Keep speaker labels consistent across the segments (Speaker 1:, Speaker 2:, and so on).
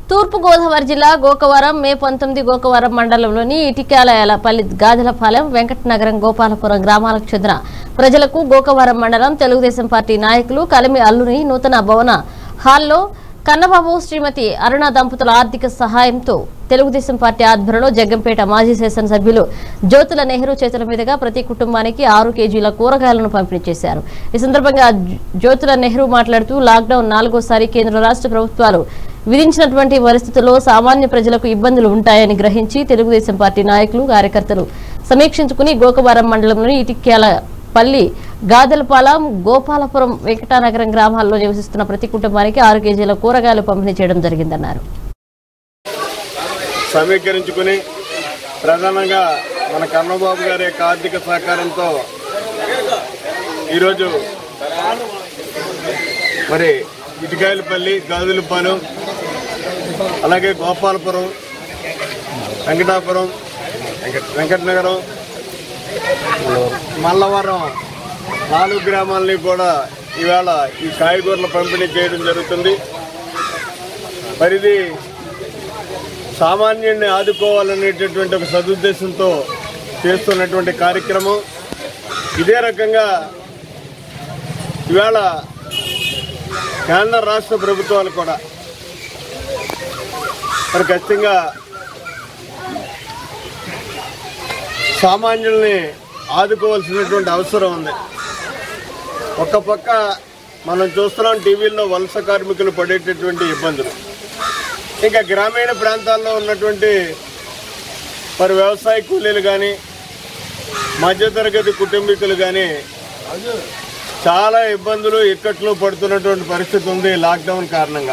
Speaker 1: తూర్పు గోదావరి జిల్లా గోకవరం మే పంతొమ్మిది గోకవరం మండలంలోని ఇటికాలయాలపల్లి గాజలపాలెం వెంకటనగరం గోపాలపురం గ్రామాలకు చెందిన ప్రజలకు గోకవరం మండలం తెలుగుదేశం పార్టీ నాయకులు కలిమి అల్లుని నూతన భవన హాల్లో కన్నబాబు శ్రీమతి అరుణ దంపతుల ఆర్థిక సహాయంతో తెలుగుదేశం పార్టీ ఆధ్వర్యంలో జగ్గంపేట మాజీ శాసనసభ్యులు జ్యోతుల నెహ్రూ చేతుల మీదుగా ప్రతి కుటుంబానికి ఆరు కేజీల కూరగాయలను పంపిణీ చేశారు ఈ సందర్భంగా జ్యోతుల నెహ్రూ మాట్లాడుతూ లాక్డౌన్ నాలుగోసారి కేంద్ర రాష్ట్ర ప్రభుత్వాలు విధించినటువంటి పరిస్థితుల్లో సామాన్య ప్రజలకు ఇబ్బందులు ఉంటాయని గ్రహించి తెలుగుదేశం పార్టీ నాయకులు కార్యకర్తలు సమీక్షించుకుని గోకవరం మండలంలోని ఇటిక్యాల పల్లి గాదెలపాలెం గోపాలపురం వెంకటానగరం గ్రామాల్లో నివసిస్తున్న ప్రతి కుటుంబానికి ఆరు కేజీల కూరగాయలు పంపిణీ చేయడం జరిగిందన్నారు
Speaker 2: సమీకరించుకుని ప్రధానంగా మన కన్నబాబు గారి యొక్క ఆర్థిక సహకారంతో ఈరోజు మరి ఇటుకాయలపల్లి గాజులపాలెం అలాగే గోపాలపురం వెంకటాపురం వెంకటనగరం మల్లవరం నాలుగు గ్రామాలని కూడా ఈవేళ ఈ కాయగూరల పంపిణీ చేయడం జరుగుతుంది మరి ఇది సామాన్యుడిని ఆదుకోవాలనేటటువంటి ఒక సదుద్దేశంతో చేస్తున్నటువంటి కార్యక్రమం ఇదే రకంగా ఇవాళ కేంద్ర రాష్ట్ర ప్రభుత్వాలు కూడా మరి ఖచ్చితంగా సామాన్యుల్ని ఆదుకోవాల్సినటువంటి అవసరం ఉంది ఒక పక్క మనం చూస్తున్నాం టీవీల్లో వలస కార్మికులు పడేటటువంటి ఇబ్బందులు ఇంకా గ్రామీణ ప్రాంతాల్లో ఉన్నటువంటి మరి వ్యవసాయ కూలీలు కానీ మధ్యతరగతి కుటుంబీకులు కానీ చాలా ఇబ్బందులు ఇక్కట్లు పడుతున్నటువంటి పరిస్థితి ఉంది లాక్డౌన్ కారణంగా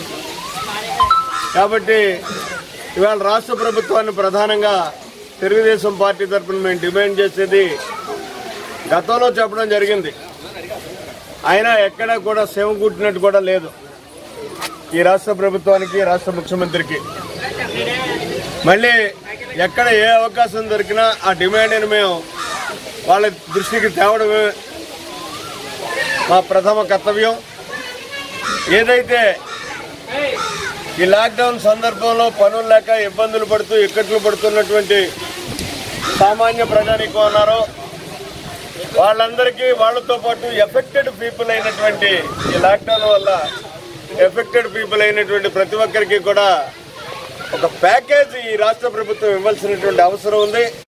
Speaker 2: కాబట్టి ఇవాళ రాష్ట్ర ప్రభుత్వాన్ని ప్రధానంగా తెలుగుదేశం పార్టీ తరఫున మేము డిమాండ్ చేసేది గతంలో చెప్పడం జరిగింది అయినా ఎక్కడా కూడా సేవ కుట్టినట్టు కూడా లేదు ఈ రాష్ట్ర ప్రభుత్వానికి రాష్ట్ర ముఖ్యమంత్రికి మళ్ళీ ఎక్కడ ఏ అవకాశం దొరికినా ఆ డిమాండ్ని మేము వాళ్ళ దృష్టికి తేవడమే మా ప్రథమ కర్తవ్యం ఏదైతే ఈ లాక్డౌన్ సందర్భంలో పనులు లేక ఇబ్బందులు పడుతూ ఇక్కట్లు పడుతున్నటువంటి సామాన్య ప్రజానికం ఉన్నారో వాళ్ళందరికీ వాళ్ళతో పాటు ఎఫెక్టెడ్ పీపుల్ అయినటువంటి ఈ లాక్డౌన్ వల్ల ఎఫెక్టెడ్ పీపుల్ అయినటువంటి ప్రతి ఒక్కరికి కూడా ఒక ప్యాకేజ్ ఈ రాష్ట్ర ప్రభుత్వం ఇవ్వాల్సినటువంటి అవసరం ఉంది